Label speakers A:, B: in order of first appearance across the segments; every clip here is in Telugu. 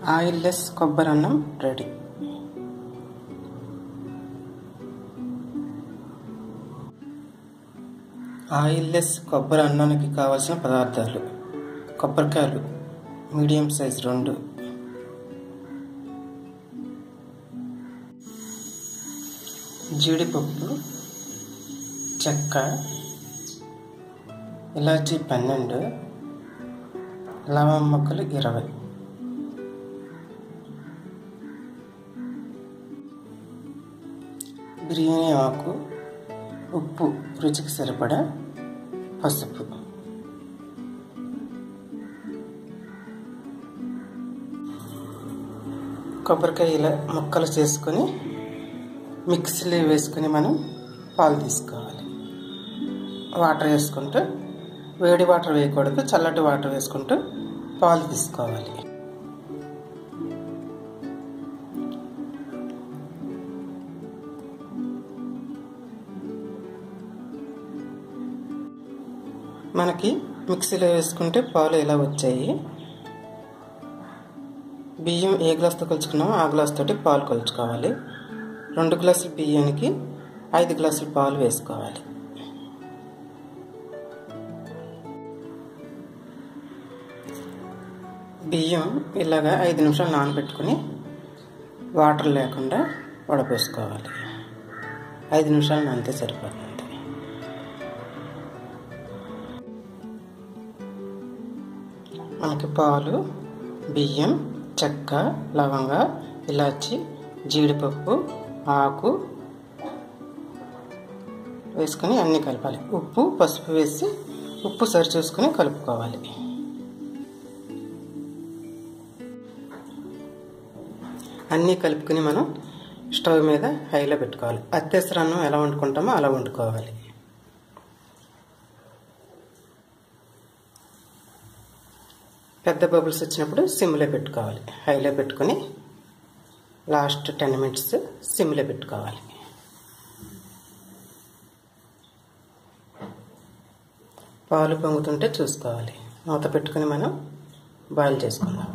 A: ఆయిల్లెస్ కొబ్బరి అన్నం రెడీ ఆయిల్లెస్ కొబ్బరి అన్నానికి కావలసిన పదార్థాలు కొబ్బరికాయలు మీడియం సైజ్ రెండు జీడిపప్పు చెక్క ఇలాచీ పన్నెండు లవం మొక్కలు ఇరవై బిర్యానీ ఆకు ఉప్పు రుచికి సరిపడా పసుపు కొబ్బరికాయ ఇలా ముక్కలు చేసుకొని మిక్సీలో వేసుకొని మనం పాలు తీసుకోవాలి వాటర్ వేసుకుంటూ వేడి వాటర్ వేయకూడదు చల్లటి వాటర్ వేసుకుంటూ పాలు తీసుకోవాలి మనకి మిక్సీలో వేసుకుంటే పాలు ఇలా వచ్చాయి బియ్యం ఏ గ్లాస్తో కొలుచుకున్నామో ఆ గ్లాస్ తోటి పాలు కొలుచుకోవాలి రెండు గ్లాసుల బియ్యానికి ఐదు గ్లాసుల పాలు వేసుకోవాలి బియ్యం ఇలాగా ఐదు నిమిషాలు నానబెట్టుకుని వాటర్ లేకుండా వడపోసుకోవాలి ఐదు నిమిషాలు నానితే సరిపోతుంది మనకి పాలు బియ్యం చెక్క లవంగ ఇలాచి జీడిపప్పు ఆకు వేసుకొని అన్నీ కలపాలి ఉప్పు పసుపు వేసి ఉప్పు సరి చూసుకొని కలుపుకోవాలి అన్నీ కలుపుకొని మనం స్టవ్ మీద హైలో పెట్టుకోవాలి అత్యవసరాన్నం ఎలా వండుకుంటామో అలా వండుకోవాలి పెద్ద బబుల్స్ వచ్చినప్పుడు సిమ్లో పెట్టుకోవాలి హైలో పెట్టుకొని లాస్ట్ టెన్ మినిట్స్ సిమ్లో పెట్టుకోవాలి పాలు పొంగుతుంటే చూసుకోవాలి మూత పెట్టుకుని మనం బాయిల్ చేసుకుందాం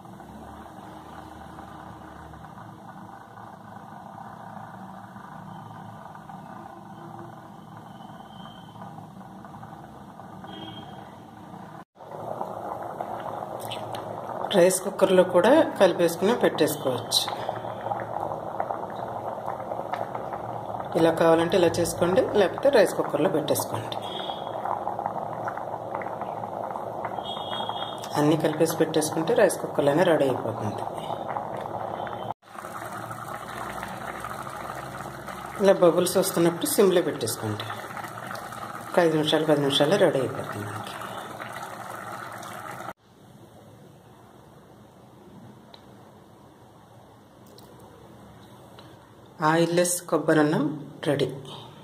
A: రైస్ కుక్కర్లో కూడా కలిపేసుకుని పెట్టేసుకోవచ్చు ఇలా కావాలంటే ఇలా చేసుకోండి లేకపోతే రైస్ కుక్కర్లో పెట్టేసుకోండి అన్నీ కలిపేసి పెట్టేసుకుంటే రైస్ కుక్కర్లోనే రెడీ అయిపోతుంది ఇలా బబుల్స్ వస్తున్నప్పుడు సిమ్లో పెట్టేసుకోండి ఒక ఐదు నిమిషాలు పది నిమిషాలు రెడీ అయిపోతుంది మనకి ఆయిల్లెస్ కొబ్బరి అన్నం రెడీ